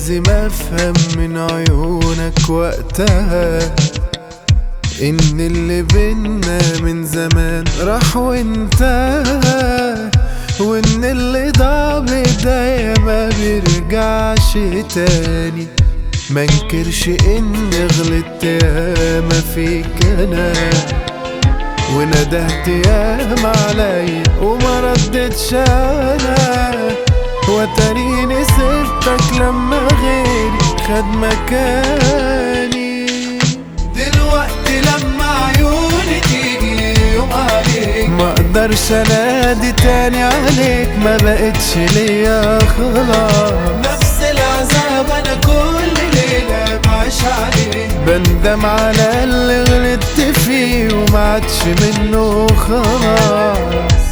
لازم افهم من عيونك وقتها ان اللي بينا من زمان راح وانتهى وان اللي ضاع بداية ما بيرجعش تاني منكرش اني غلطت ياما فيك انا وندهت ياما عليا وما ردتش انا وتريني سبتك لما غيري خد مكاني دلوقتي لما عيوني تيجي يوم عليك ما اقدرش انادي تاني عليك ما بقتش ليا خلاص نفس العذاب انا كل ليلة بعيش عليه بندم على اللي غلطت فيه وما عادش منه خلاص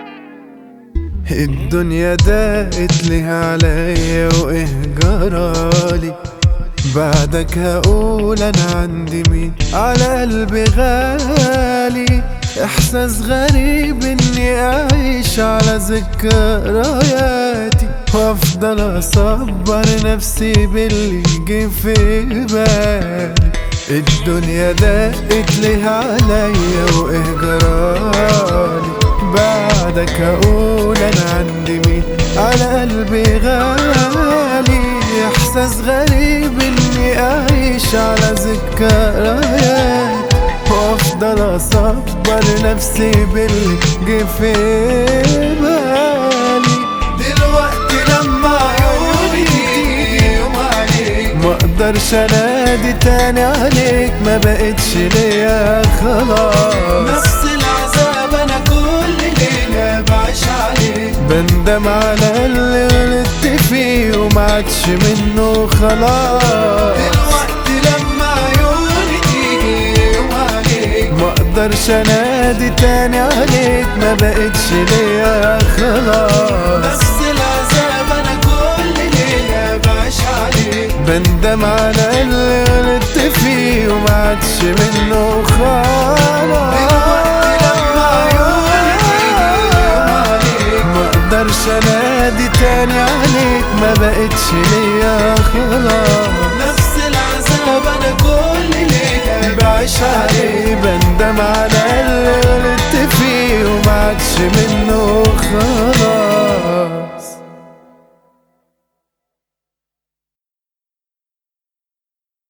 الدنيا ضاقت ليها عليا وايه جرالي بعدك هقول انا عندي مين على قلبي غالي احساس غريب اني اعيش على ذكرياتي وافضل اصبر نفسي باللي جه في بالي الدنيا ضاقت ليها عليا وايه جرالي بعدك هقول انا عندي مين على قلبي غالي احساس غريب اني اعيش على ذكريات وافضل اصبر نفسي باللي جه في بالي دلوقتي لما عيوني تيجي يوم عليك ما اقدرش انادي تاني عليك ما بقتش ليا خلاص نفس العذاب انا كل ليلة بعيش عليه بندم على اللي غلطت فيه وما عادش منه خلاص دلوقتي لما عيوني تيجي يوم عليك ما اقدرش انادي تاني عليك ما بقتش ليا خلاص نفس العذاب انا كل ليلة بعيش عليه بندم على اللي غلطت فيه وما عادش منه دلوقتي لما عيوني تيجي يوم عليك ما اقدرش انادي تاني عليك ما بقتش ليا خلاص نفس العذاب انا كل ليلة بعيش عليه بندم على